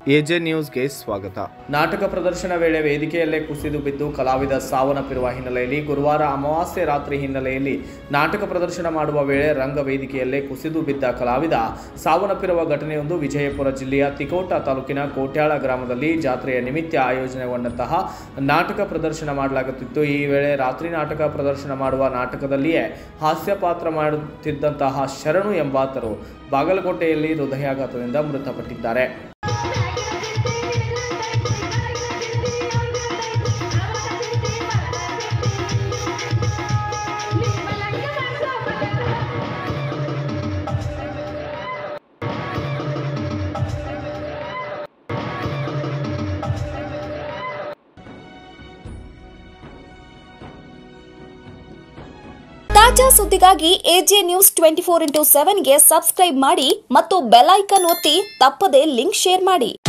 AJ ನ್ಯೂಸ್ಗೆ ಸ್ವಾಗತ ನಾಟಕ ಪ್ರದರ್ಶನ ವೇಳೆ ವೇದಿಕೆಯಲ್ಲೇ ಕುಸಿದು ಬಿದ್ದು ಕಲಾವಿದ ಸಾವನ್ನಪ್ಪಿರುವ ಹಿನ್ನೆಲೆಯಲ್ಲಿ ಗುರುವಾರ ಅಮಾವಾಸ್ಯೆ ರಾತ್ರಿ ಹಿನ್ನೆಲೆಯಲ್ಲಿ ನಾಟಕ ಪ್ರದರ್ಶನ ಮಾಡುವ ವೇಳೆ ರಂಗ ವೇದಿಕೆಯಲ್ಲೇ ಕುಸಿದು ಬಿದ್ದ ಕಲಾವಿದ ಸಾವನ್ನಪ್ಪಿರುವ ಘಟನೆಯೊಂದು ವಿಜಯಪುರ ಜಿಲ್ಲೆಯ ತಿಕೋಟ ತಾಲೂಕಿನ ಕೋಟ್ಯಾಳ ಗ್ರಾಮದಲ್ಲಿ ಜಾತ್ರೆಯ ನಿಮಿತ್ತ ಆಯೋಜನೆಗೊಂಡಂತಹ ನಾಟಕ ಪ್ರದರ್ಶನ ಮಾಡಲಾಗುತ್ತಿತ್ತು ಈ ವೇಳೆ ರಾತ್ರಿ ನಾಟಕ ಪ್ರದರ್ಶನ ಮಾಡುವ ನಾಟಕದಲ್ಲಿಯೇ ಹಾಸ್ಯ ಪಾತ್ರ ಮಾಡುತ್ತಿದ್ದಂತಹ ಶರಣು ಎಂಬಾತರು ಬಾಗಲಕೋಟೆಯಲ್ಲಿ ಹೃದಯಾಘಾತದಿಂದ ಮೃತಪಟ್ಟಿದ್ದಾರೆ ತಾಜಾ ಸುದ್ದಿಗಾಗಿ AJ news twenty four into ಸೆವೆನ್ಗೆ ಸಬ್ಸ್ಕ್ರೈಬ್ ಮಾಡಿ ಮತ್ತು ಬೆಲ್ ಐಕನ್ ಒತ್ತಿ ತಪ್ಪದೇ ಲಿಂಕ್ ಶೇರ್ ಮಾಡಿ